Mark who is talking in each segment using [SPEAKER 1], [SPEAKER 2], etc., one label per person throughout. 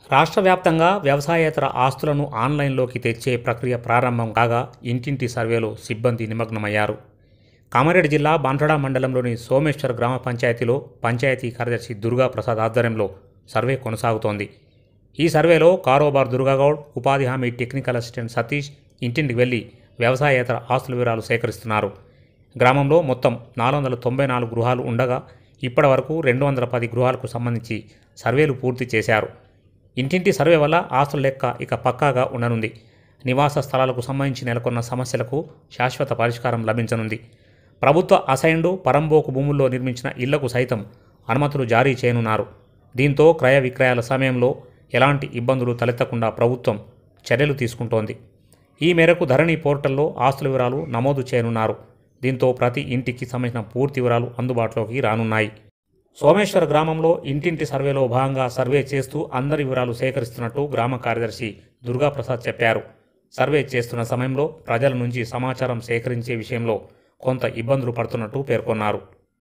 [SPEAKER 1] రాష్ట్ర వ్యాప్తంగా వ్యవసాయేతర ఆస్తులను ఆన్లైన్లోకి తెచ్చే ప్రక్రియ ప్రారంభం కాగా ఇంటింటి సర్వేలో సిబ్బంది నిమగ్నమయ్యారు కామారెడ్డి జిల్లా బాన్సడా మండలంలోని సోమేశ్వర్ గ్రామ పంచాయతీలో పంచాయతీ కార్యదర్శి దుర్గా ప్రసాద్ ఆధ్వర్యంలో సర్వే కొనసాగుతోంది ఈ సర్వేలో కారోబార్ దుర్గాగౌడ్ ఉపాధి హామీ టెక్నికల్ అసిస్టెంట్ సతీష్ ఇంటింటికి వెళ్లి వ్యవసాయేతర ఆస్తుల వివరాలు సేకరిస్తున్నారు గ్రామంలో మొత్తం నాలుగు వందల తొంభై నాలుగు గృహాలు ఉండగా ఇప్పటి వరకు రెండు వందల పది గృహాలకు సంబంధించి సర్వేలు పూర్తి చేశారు ఇంటింటి సర్వే వల్ల ఆస్తుల లెక్క ఇక పక్కాగా ఉండనుంది నివాస స్థలాలకు సంబంధించి నెలకొన్న సమస్యలకు శాశ్వత పరిష్కారం లభించనుంది ప్రభుత్వ అసైన్డు పరంబోకు భూముల్లో నిర్మించిన ఇళ్లకు సైతం అనుమతులు జారీ చేయనున్నారు దీంతో క్రయ విక్రయాల సమయంలో ఎలాంటి ఇబ్బందులు తలెత్తకుండా ప్రభుత్వం చర్యలు తీసుకుంటోంది ఈ మేరకు ధరణి పోర్టల్లో ఆస్తుల వివరాలు నమోదు చేయనున్నారు దీంతో ప్రతి ఇంటికి సంబంధించిన పూర్తి వివరాలు అందుబాటులోకి రానున్నాయి సోమేశ్వర గ్రామంలో ఇంటింటి సర్వేలో భాగంగా సర్వే చేస్తూ అందరి వివరాలు సేకరిస్తున్నట్టు గ్రామ కార్యదర్శి దుర్గాప్రసాద్ చెప్పారు సర్వే చేస్తున్న సమయంలో ప్రజల నుంచి సమాచారం సేకరించే విషయంలో కొంత ఇబ్బందులు పడుతున్నట్టు పేర్కొన్నారు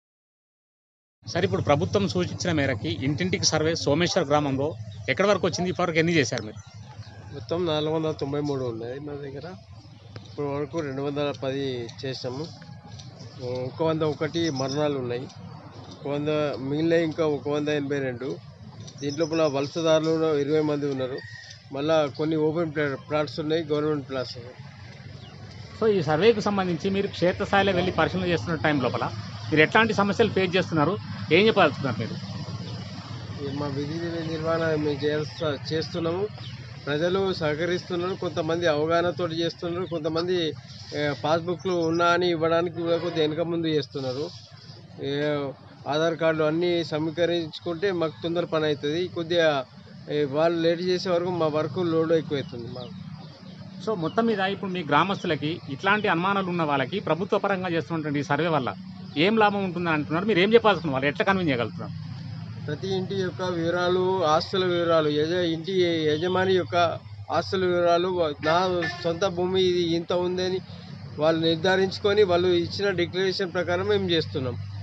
[SPEAKER 2] సార్ ఇప్పుడు ప్రభుత్వం సూచించిన మేరకి ఇంటింటికి సర్వే సోమేశ్వర్ గ్రామంలో ఎక్కడి వరకు వచ్చింది ఇప్పటివరకు ఎన్ని చేశారు మీరు
[SPEAKER 3] మొత్తం నాలుగు వందల తొంభై మూడు ఉన్నాయి మా దగ్గర ఇప్పుడు వరకు రెండు వందల పది చేసాము ఒక వంద ఒకటి మరణాలు ఉన్నాయి ఒక వంద మిగిలిన ఇంకా ఒక వంద ఎనభై రెండు దీంట్లో వలసదారులు ఇరవై మంది ఉన్నారు మళ్ళా కొన్ని ఓపెన్ ప్లా ప్లాట్స్ ఉన్నాయి గవర్నమెంట్ ప్లాట్స్ ఉన్నాయి
[SPEAKER 2] సో ఈ సర్వేకు సంబంధించి మీరు క్షేత్రస్థాయిలో వెళ్ళి పరిశీలన చేస్తున్న టైం లోపల మీరు ఎట్లాంటి సమస్యలు ఫేస్ చేస్తున్నారు ఏం చెప్పాల్సుకున్నారు మీరు
[SPEAKER 3] ఈ మా విధి నిర్వహణ మేము చేస్తా చేస్తున్నాము ప్రజలు సహకరిస్తున్నారు కొంతమంది అవగాహనతో చేస్తున్నారు కొంతమంది ఏ, పాస్బుక్లు ఉన్నా అని ఇవ్వడానికి కూడా కొద్దిగా వెనక ముందు చేస్తున్నారు ఏ, ఆధార్ కార్డులు అన్నీ సమీకరించుకుంటే మాకు తొందర పని అవుతుంది కొద్దిగా ఏ, వాళ్ళు లేట్ చేసే వరకు మా వర్క్ లోడ్ ఎక్కువవుతుంది మాకు
[SPEAKER 2] సో మొత్తం మీద ఇప్పుడు మీ గ్రామస్తులకి ఇట్లాంటి అనుమానాలు ఉన్న వాళ్ళకి ప్రభుత్వ పరంగా చేస్తున్నటువంటి ఈ సర్వే వల్ల ఏం లాభం ఉంటుందని అంటున్నారు మీరు ఏం చెప్పాల్సుకున్నారు వాళ్ళు ఎట్లా కన్విన్స్ చేయగలుగుతున్నారు
[SPEAKER 3] ప్రతి ఇంటి యొక్క వివరాలు ఆస్తుల వివరాలు యజ ఇంటి యజమాని యొక్క ఆస్తుల వివరాలు నా సొంత భూమి ఇది ఇంత ఉందని వాళ్ళు నిర్ధారించుకొని వాళ్ళు ఇచ్చిన డిక్లరేషన్ ప్రకారం మేము చేస్తున్నాం